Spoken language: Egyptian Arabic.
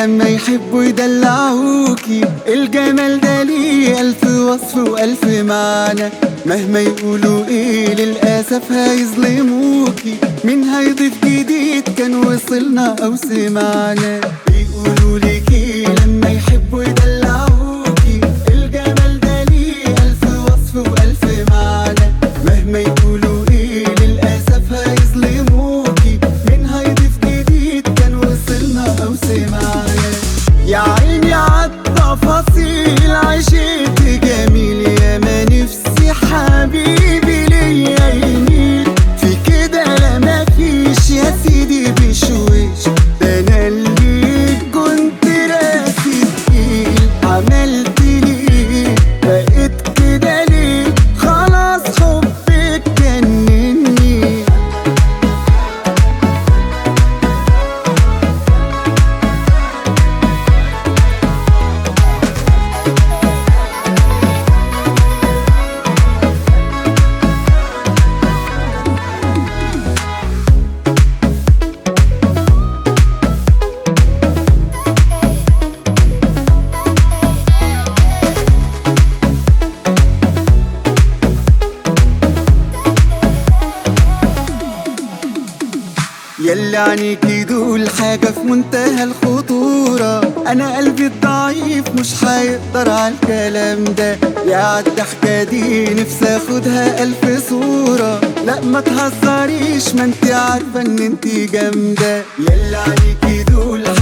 لما يحبوا يدلعوكي الجمال ده ليه ألف وصف وألف معنى مهما يقولوا ايه للأسف هيظلموكي مين هيضيف جديد كان وصلنا أو سمعنا بيقولوا لك ايه لما يحبوا يدلعوكي الجمال ده ليه ألف وصف وألف معنى مهما يقولوا ايه للأسف هيظلموكي مين هيضيف جديد كان وصلنا أو سمعنا يا عيني عالتفاصيل عشت جميل يا ما نفسي حبيبي ليا يميل في كده لا مفيش يا سيدي بشويش ده انا اللي كنت راسي تقيل عملت ليه بقيت كده ليه خلاص حبك جنني يلي عنيكي دول حاجة في منتهى الخطورة أنا قلبي الضعيف مش هيقدر على الكلام ده يا عالضحكة دي نفسي اخدها ألف صورة لا ما تهزريش ما انت عارفة ان انت جامدة يلي عنيكي دول